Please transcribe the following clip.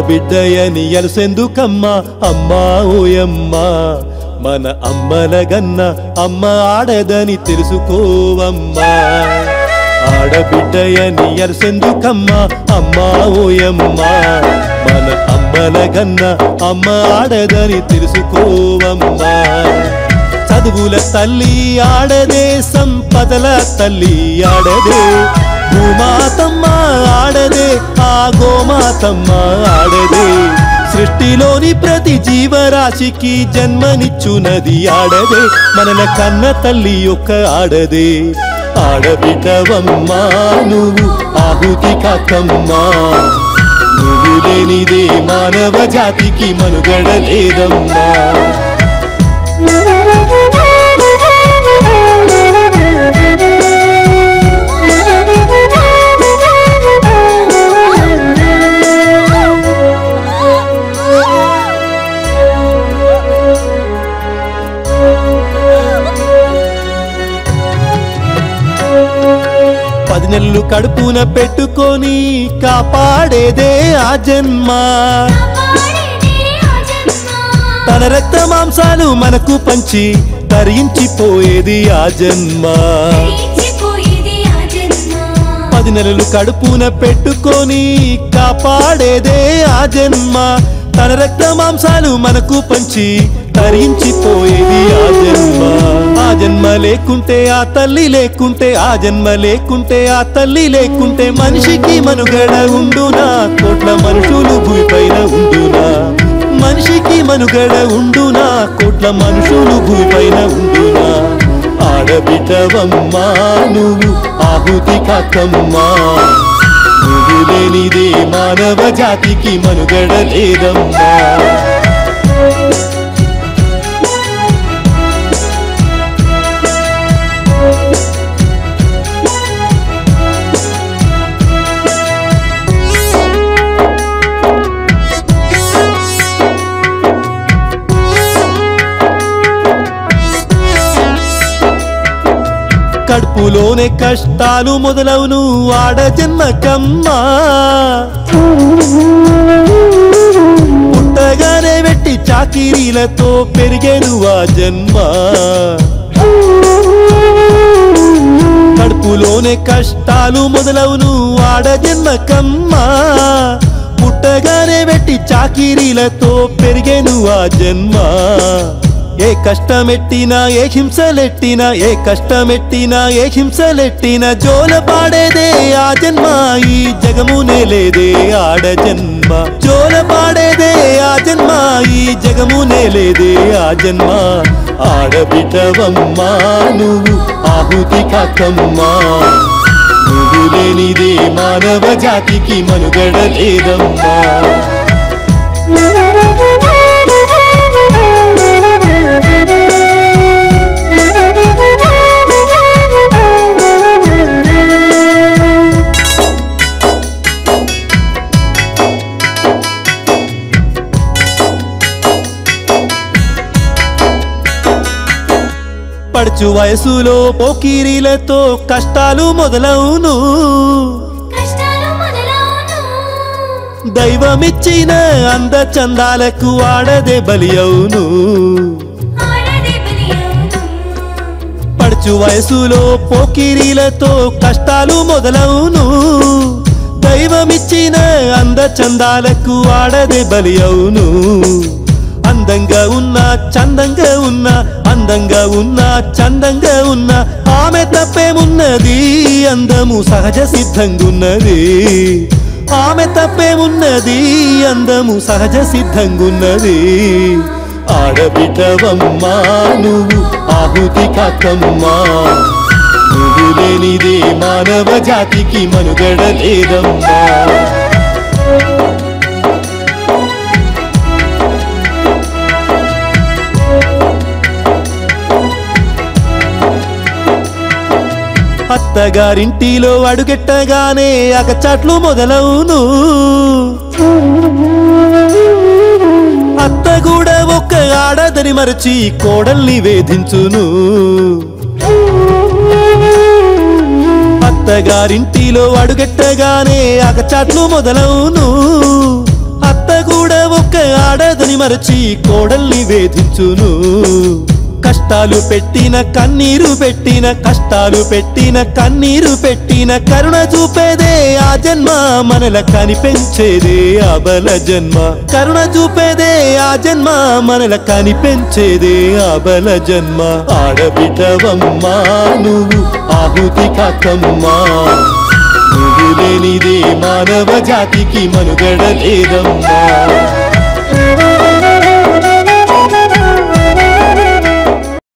ఆడబిడ్డయని ఎలసెందుకమ్మా అమ్మా ఓయమ్మా మన అమ్మల గన్న అమ్మ ఆడదని తెలుసుకోవమ్మా ఆడబిడ్డయని ఎలసెందుకమ్మా అమ్మా ఓయమ్మా మన అమ్మల గన్న అమ్మ ఆడదని తెలుసుకోవమ్మా చదువుల తల్లి ఆడదే సంపదల తల్లి ఆడదే భూమాతమ్మ ఆడదే ఆ గోమాతమ్మ ఆడదే సృష్టిలోని ప్రతి జీవరాశికి జన్మనిచ్చునది ఆడదే మనల కన్న తల్లి యొక్క ఆడదే ఆడబిడ్డవమ్మా నువ్వు ఆహుతి కాకమ్మా నువ్వు లేనిదే మానవ జాతికి మనుగడ లేదమ్మా పది నెలలు కడుపున పెట్టుకొని కాపాడేదే ఆ జన్మ తన రక్త మాంసాలు మనకు పంచి తరించిపోయేది ఆ జన్మ పది నెలలు కడుపున పెట్టుకొని కాపాడేదే ఆ జన్మ తన రక్త మాంసాలు మనకు పంచి తరించిపోయేది ఆ జన్మ ఆ జన్మ లేకుంటే ఆ తల్లి లేకుంటే ఆ జన్మ లేకుంటే ఆ తల్లి లేకుంటే మనిషికి మనుగడ ఉండునా కోట్ల మనుషులు భూమిపైన ఉండునా మనిషికి మనుగడ ఉండునా కోట్ల మనుషులు భూమిపైన ఉండునా ఆడబిడ్డవమ్మా నువ్వు ఆహుతి కాకమ్మా నువ్వు లేనిదే మానవ జాతికి మనుగడ లేదమ్మా కడుపులోనే కష్టాలు మొదలవును ఆడ జన్మకమ్మా పుట్టగానే వెట్టి చాకిరీలతో పెరిగేను ఆ జన్మ కడుపులోనే కష్టాలు మొదలవును ఆడ జన్మకమ్మా పుట్టగానే వెట్టి చాకిరీలతో పెరిగేను ఆ జన్మ ఏ కష్టమెట్టినా ఏ హింసలెట్టినా ఏ కష్టమెట్టినా ఏ హింసలెట్టినా జోల పాడేదే ఆ జన్మ ఈ జగమునే లేదే ఆడ జన్మ జోల పాడేదే ఆ జన్మ ఈ జగమునే లేదే ఆ జన్మ ఆడబిడ్డవమ్మా నువ్వు ఆహుతి కాకమ్మా నువ్వు లేనిదే మానవ జాతికి మనుగడ లేదమ్మా పడుచు వయసులో పోకిరీలతో కష్టాలు మొదలవును దైవమిచ్చిన అంద చందాలకు ఆడదే బలి అవును పడుచు వయసులో పోకిరీలతో కష్టాలు మొదలవును దైవమిచ్చిన అంద చందాలకు ఆడదే బలి అవును అందంగా ఉన్నా చందంగా ఉన్నా అందంగా ఉన్నా చందంగా ఉన్నా ఆమె తప్పేమున్నది అందము సహజ సిద్ధంగున్నది ఆమె తప్పేమున్నది అందము సహజ సిద్ధంగున్నది ఆడబిడ్డవమ్మా నువ్వు ఆహుతి కాకమ్మా నువ్వు లేనిదే మానవ జాతికి మనుగడ లేదమ్మా అత్తగారింటిలో అడుగెట్టగానే అగచాట్లు మొదలవును అత్త కూడా ఒక్క ఆడదని మరచి కోడల్ని వేధించును అత్తగారింటిలో అడుగెట్టగానే అగచాట్లు మొదలవును అత్త కూడా ఒక్క ఆడదని మరచి కోడల్ని వేధించును కష్టాలు పెట్టిన కన్నీరు పెట్టిన కష్టాలు పెట్టిన కన్నీరు పెట్టిన కరుణ చూపేదే ఆ జన్మ మనల కనిపెంచేదే అబల జన్మ కరుణ చూపేదే ఆ జన్మ మనల కనిపెంచేదే అబల జన్మ ఆడబిడ్డవమ్మా నువ్వు ఆహుతి కాకమ్మా నువ్వు లేనిదే మానవ జాతికి మనుగడ లేదమ్మా